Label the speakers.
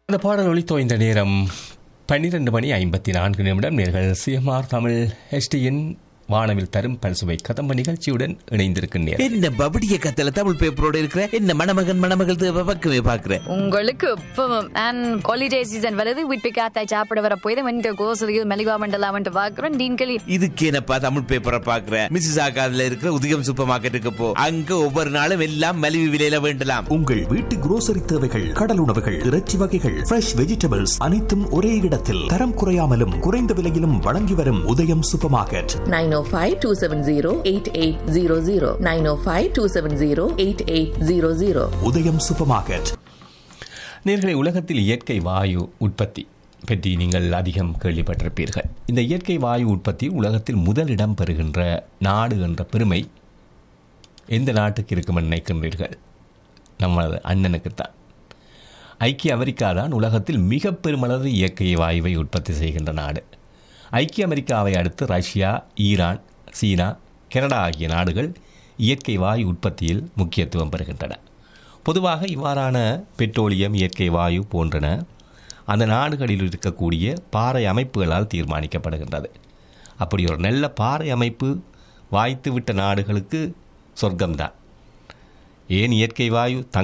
Speaker 1: அந்த பாடல் ஒளித்தோய்ந்த நேரம் பன்னிரண்டு மணி ஐம்பத்தி நான்கு நிமிடம் நேர்கள் சிஎம்ஆர் தமிழ் ஹெச்டியின் வானவில் தரும் பல்சுவை கதம்ப நிகழ்ச்சியுடன் இணைந்திருக்கின்றனர்
Speaker 2: என்ன பபடிய கத்தல தமிழ் பேப்பரோட இருக்கிற என்ன மணமகன் மணமகள் தேவை பக்கமே பாக்குற
Speaker 3: உங்களுக்கு இப்பவும் அண்ட் ஹாலிடே சீசன் வருது வீட்டு காத்தாய் சாப்பிட வர போய் வந்து கோசலியில் மெலிவா மண்டலா வந்து பாக்குறோம் டீன்களி
Speaker 2: இதுக்கு என்னப்பா தமிழ் பேப்பரை பாக்குற மிஸ்ஸஸ் ஆகாதுல இருக்கிற உதயம் சூப்பர் மார்க்கெட்டுக்கு போ அங்க ஒவ்வொரு நாளும் எல்லாம் மலிவு விலையில வேண்டலாம்
Speaker 4: உங்கள் வீட்டு குரோசரி தேவைகள் கடல் உணவுகள் இறைச்சி வகைகள் ஃப்ரெஷ் வெஜிடபிள்ஸ் அனைத்தும் ஒரே இடத்தில் தரம் குறையாமலும் குறைந்த விலையிலும் வழங்கி வரும் உதயம் சூப்பர் மார்க்கெட்
Speaker 5: 905-270-8800 905-270-8800
Speaker 4: உதயம் சூப்பர் மார்க்கெட்
Speaker 1: நேர்களை உலகத்தில் இயற்கை வாயு உற்பத்தி பற்றி நீங்கள் அதிகம் கேள்விப்பட்டிருப்பீர்கள் இந்த இயற்கை வாயு உற்பத்தி உலகத்தில் முதலிடம் பெறுகின்ற நாடு என்ற பெருமை எந்த நாட்டுக்கு இருக்கும் என்று நினைக்கின்றீர்கள் நமது அண்ணனுக்குத்தான் ஐக்கிய அமெரிக்கா தான் உலகத்தில் மிக பெருமளவு இயற்கை வாயுவை உற்பத்தி செய்கின்ற நாடு ஐக்கிய அமெரிக்காவை அடுத்து ரஷ்யா ஈரான் சீனா கனடா ஆகிய நாடுகள் இயற்கை வாயு உற்பத்தியில் முக்கியத்துவம் பெறுகின்றன பொதுவாக இவ்வாறான பெட்ரோலியம் இயற்கை வாயு போன்றன அந்த நாடுகளில் இருக்கக்கூடிய பாறை அமைப்புகளால் தீர்மானிக்கப்படுகின்றது அப்படி ஒரு நல்ல பாறை அமைப்பு வாய்த்துவிட்ட நாடுகளுக்கு சொர்க்கம்தான் ஏன் இயற்கை வாயு தங்க